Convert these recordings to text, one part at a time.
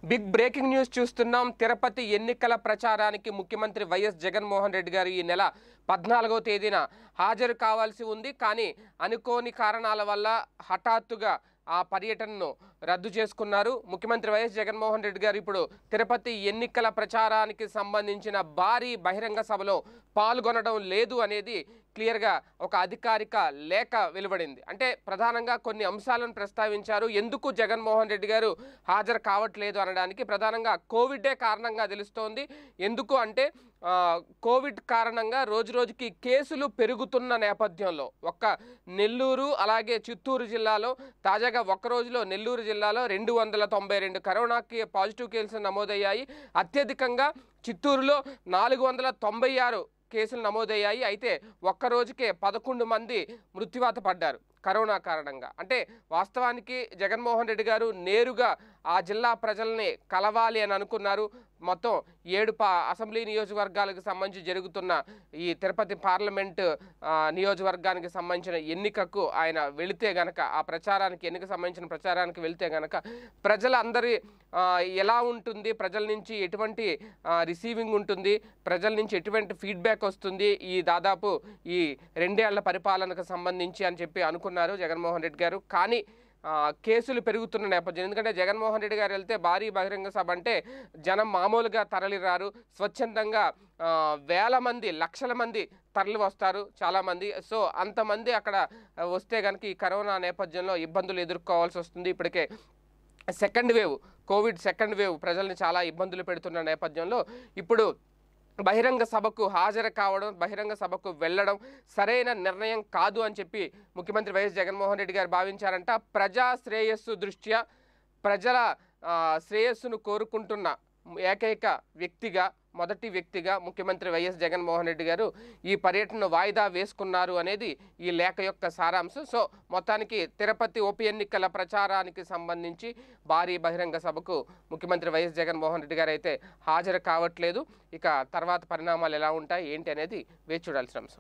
big breaking news చూస్తున్నాం తిరుపతి ఎన్నికల ప్రచారానికి ముఖ్యమంత్రి వైఎస్ జగన్మోహన్ రెడ్డి గారు ఈ నెల పద్నాలుగవ తేదీన హాజరు కావాల్సి ఉంది కానీ అనుకోని కారణాల వల్ల హఠాత్తుగా ఆ పర్యటనను రద్దు చేసుకున్నారు ముఖ్యమంత్రి వైఎస్ జగన్మోహన్ రెడ్డి గారు ఇప్పుడు తిరుపతి ఎన్నికల ప్రచారానికి సంబంధించిన భారీ బహిరంగ సభలో పాల్గొనడం లేదు అనేది క్లియర్గా ఒక అధికారిక లేఖ వెలువడింది అంటే ప్రధానంగా కొన్ని అంశాలను ప్రస్తావించారు ఎందుకు జగన్మోహన్ రెడ్డి గారు హాజరు కావట్లేదు అనడానికి ప్రధానంగా కోవిడే కారణంగా తెలుస్తోంది ఎందుకు అంటే ఆ, కోవిడ్ కారణంగా రోజు రోజుకి కేసులు పెరుగుతున్న నేపథ్యంలో ఒక్క నెల్లూరు అలాగే చిత్తూరు జిల్లాలో తాజాగా ఒక్క రోజులో నెల్లూరు జిల్లాలో రెండు వందల తొంభై రెండు కరోనాకి పాజిటివ్ కేసులు నమోదయ్యాయి అత్యధికంగా చిత్తూరులో నాలుగు వందల తొంభై ఆరు కేసులు నమోదయ్యాయి అయితే ఒక్క రోజుకే పదకొండు మంది మృత్యువాత పడ్డారు కరోనా కారణంగా అంటే వాస్తవానికి జగన్మోహన్ రెడ్డి గారు నేరుగా ఆ జిల్లా ప్రజల్ని కలవాలి అని అనుకున్నారు మొత్తం ఏడు పా అసెంబ్లీ నియోజకవర్గాలకు సంబంధించి జరుగుతున్న ఈ తిరుపతి పార్లమెంట్ ఆ, నియోజకవర్గానికి సంబంధించిన ఎన్నికకు ఆయన వెళితే గనక ఆ ప్రచారానికి ఎన్నిక సంబంధించిన ప్రచారానికి వెళితే గనక ప్రజలందరి ఆ, ఎలా ఉంటుంది ప్రజల నుంచి ఎటువంటి రిసీవింగ్ ఉంటుంది ప్రజల నుంచి ఎటువంటి ఫీడ్బ్యాక్ వస్తుంది ఈ దాదాపు ఈ రెండేళ్ల పరిపాలనకు సంబంధించి అని చెప్పి అనుకున్నారు జగన్మోహన్ రెడ్డి గారు కానీ ఆ, కేసులు పెరుగుతున్న నేపథ్యం ఎందుకంటే జగన్మోహన్ రెడ్డి గారు వెళ్తే భారీ బహిరంగ సభ అంటే జనం మామూలుగా తరలిరారు స్వచ్ఛందంగా ఆ, వేల మంది లక్షల మంది తరలి వస్తారు చాలామంది సో అంతమంది అక్కడ ఆ, వస్తే కనుక ఈ కరోనా నేపథ్యంలో ఇబ్బందులు ఎదుర్కోవాల్సి వస్తుంది ఇప్పటికే second wave covid second wave ప్రజల్ని చాలా ఇబ్బందులు పెడుతున్న నేపథ్యంలో ఇప్పుడు బహిరంగ సభకు హాజరు కావడం బహిరంగ సభకు వెళ్ళడం సరైన నిర్ణయం కాదు అని చెప్పి ముఖ్యమంత్రి వైఎస్ జగన్మోహన్ రెడ్డి గారు భావించారంట ప్రజా శ్రేయస్సు దృష్ట్యా ప్రజల ఆ, శ్రేయస్సును కోరుకుంటున్న ఏకైక వ్యక్తిగా మొదటి వ్యక్తిగా ముఖ్యమంత్రి వైఎస్ జగన్మోహన్ రెడ్డి గారు ఈ పర్యటనను వాయిదా వేసుకున్నారు అనేది ఈ లేఖ యొక్క సారాంశం సో మొత్తానికి తిరుపతి ఉప ఎన్నికల ప్రచారానికి సంబంధించి భారీ బహిరంగ సభకు ముఖ్యమంత్రి వైఎస్ జగన్మోహన్ రెడ్డి గారు అయితే హాజరు కావట్లేదు ఇక తర్వాత పరిణామాలు ఎలా ఉంటాయి ఏంటి అనేది వేచి చూడాల్సిన అంశం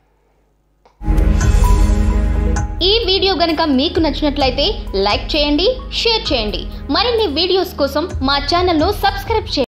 ఈ వీడియో గనుక మీకు నచ్చినట్లయితే లైక్ చేయండి షేర్ చేయండి మరిన్ని వీడియోస్ కోసం మా ఛానల్ను సబ్స్క్రైబ్ చేయండి